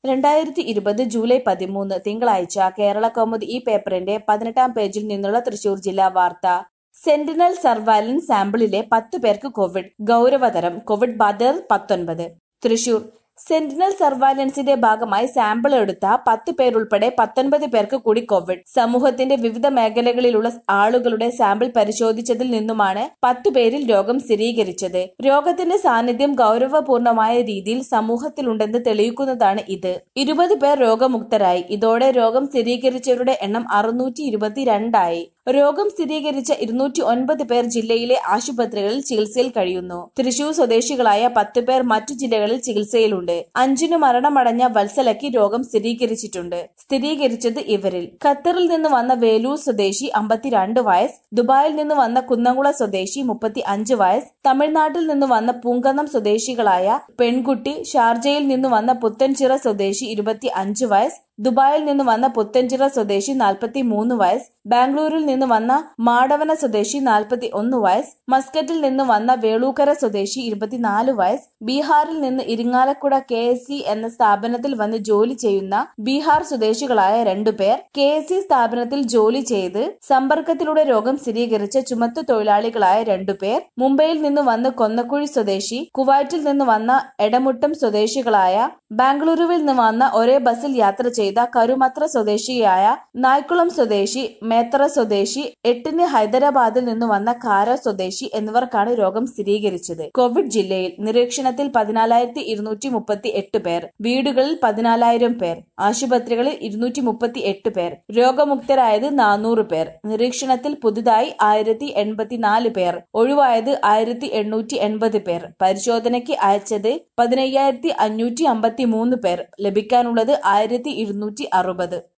രണ്ടായിരത്തി ഇരുപത് ജൂലൈ പതിമൂന്ന് തിങ്കളാഴ്ച കേരള കൗമുദി ഈ പേപ്പറിന്റെ പതിനെട്ടാം പേജിൽ നിന്നുള്ള തൃശൂർ ജില്ലാ വാർത്ത സെന്റിനൽ സർവൈലൻസ് സാമ്പിളിലെ പത്ത് പേർക്ക് കോവിഡ് ഗൗരവതരം കോവിഡ് ബാധിതർ പത്തൊൻപത് തൃശൂർ സെന്റിനൽ സർവൈലൻസിന്റെ ഭാഗമായി സാമ്പിൾ എടുത്ത പത്ത് പേരുൾപ്പെടെ പത്തൊൻപത് പേർക്ക് കൂടി കോവിഡ് സമൂഹത്തിന്റെ വിവിധ മേഖലകളിലുള്ള ആളുകളുടെ സാമ്പിൾ പരിശോധിച്ചതിൽ നിന്നുമാണ് പത്ത് പേരിൽ രോഗം സ്ഥിരീകരിച്ചത് രോഗത്തിന്റെ സാന്നിധ്യം ഗൗരവപൂർണമായ രീതിയിൽ സമൂഹത്തിലുണ്ടെന്ന് തെളിയിക്കുന്നതാണ് ഇത് ഇരുപത് പേർ രോഗമുക്തരായി ഇതോടെ രോഗം സ്ഥിരീകരിച്ചവരുടെ എണ്ണം അറുന്നൂറ്റി ഇരുപത്തിരണ്ടായി രോഗം സ്ഥിരീകരിച്ച ഇരുന്നൂറ്റി ഒൻപത് പേർ ജില്ലയിലെ ആശുപത്രികളിൽ ചികിത്സയിൽ കഴിയുന്നു തൃശൂർ സ്വദേശികളായ പത്ത് പേർ മറ്റു ജില്ലകളിൽ ചികിത്സയിലുണ്ട് അഞ്ചിനു മരണമടഞ്ഞ വത്സലയ്ക്ക് രോഗം സ്ഥിരീകരിച്ചിട്ടുണ്ട് സ്ഥിരീകരിച്ചത് ഇവരിൽ ഖത്തറിൽ നിന്ന് വന്ന വേലൂർ സ്വദേശി അമ്പത്തിരണ്ട് വയസ്സ് ദുബായിൽ നിന്ന് വന്ന കുന്നംകുള സ്വദേശി മുപ്പത്തി അഞ്ച് വയസ്സ് തമിഴ്നാട്ടിൽ നിന്ന് വന്ന പൂങ്കന്നം സ്വദേശികളായ പെൺകുട്ടി ഷാർജയിൽ നിന്ന് വന്ന പുത്തൻചിറ സ്വദേശി ഇരുപത്തി അഞ്ച് വയസ്സ് ദുബായിൽ നിന്ന് വന്ന പുത്തൻചിറ സ്വദേശി നാൽപ്പത്തി മൂന്ന് വയസ്സ് ബാംഗ്ലൂരിൽ നിന്ന് വന്ന മാടവന സ്വദേശി നാൽപ്പത്തി ഒന്ന് വയസ്സ് മസ്കറ്റിൽ നിന്ന് വന്ന വേളൂക്കര സ്വദേശി ഇരുപത്തിനാല് വയസ്സ് ബീഹാറിൽ നിന്ന് ഇരിങ്ങാലക്കുട കെ എസ് സി എന്ന സ്ഥാപനത്തിൽ വന്ന് ജോലി ചെയ്യുന്ന ബീഹാർ സ്വദേശികളായ രണ്ടുപേർ കെ എസ് സി സ്ഥാപനത്തിൽ ജോലി ചെയ്ത് സമ്പർക്കത്തിലൂടെ രോഗം സ്ഥിരീകരിച്ച ചുമത്തു തൊഴിലാളികളായ രണ്ടുപേർ മുംബൈയിൽ നിന്ന് വന്ന് കൊന്നക്കുഴി സ്വദേശി കുവൈറ്റിൽ നിന്ന് വന്ന എടമുട്ടം സ്വദേശികളായ ബാംഗ്ലൂരുവിൽ നിന്ന് വന്ന ഒരേ ബസ്സിൽ യാത്ര ചെയ്ത കരുമത്ര സ്വദേശിയായ നായ്ക്കുളം സ്വദേശി മേത്തറ സ്വദേശി എട്ടിന് ഹൈദരാബാദിൽ നിന്ന് വന്ന കാര സ്വദേശി എന്നിവർക്കാണ് രോഗം സ്ഥിരീകരിച്ചത് കോവിഡ് ജില്ലയിൽ നിരീക്ഷണത്തിൽ പതിനാലായിരത്തി ഇരുന്നൂറ്റി മുപ്പത്തി എട്ട് പേർ വീടുകളിൽ പതിനാലായിരം പേർ ആശുപത്രികളിൽ ഇരുന്നൂറ്റി മുപ്പത്തി എട്ട് പേർ രോഗമുക്തരായത് നാനൂറ് പേർ നിരീക്ഷണത്തിൽ പുതുതായി ആയിരത്തി എൺപത്തിനാല് പേർ ഒഴിവായത് ആയിരത്തി എണ്ണൂറ്റി എൺപത് പേർ പരിശോധനയ്ക്ക് അയച്ചത് പതിനയ്യായിരത്തി അഞ്ഞൂറ്റി അമ്പത്തി മൂന്ന് പേർ ലഭിക്കാനുള്ളത് ആയിരത്തി ഇരുന്നൂറ്റി അറുപത്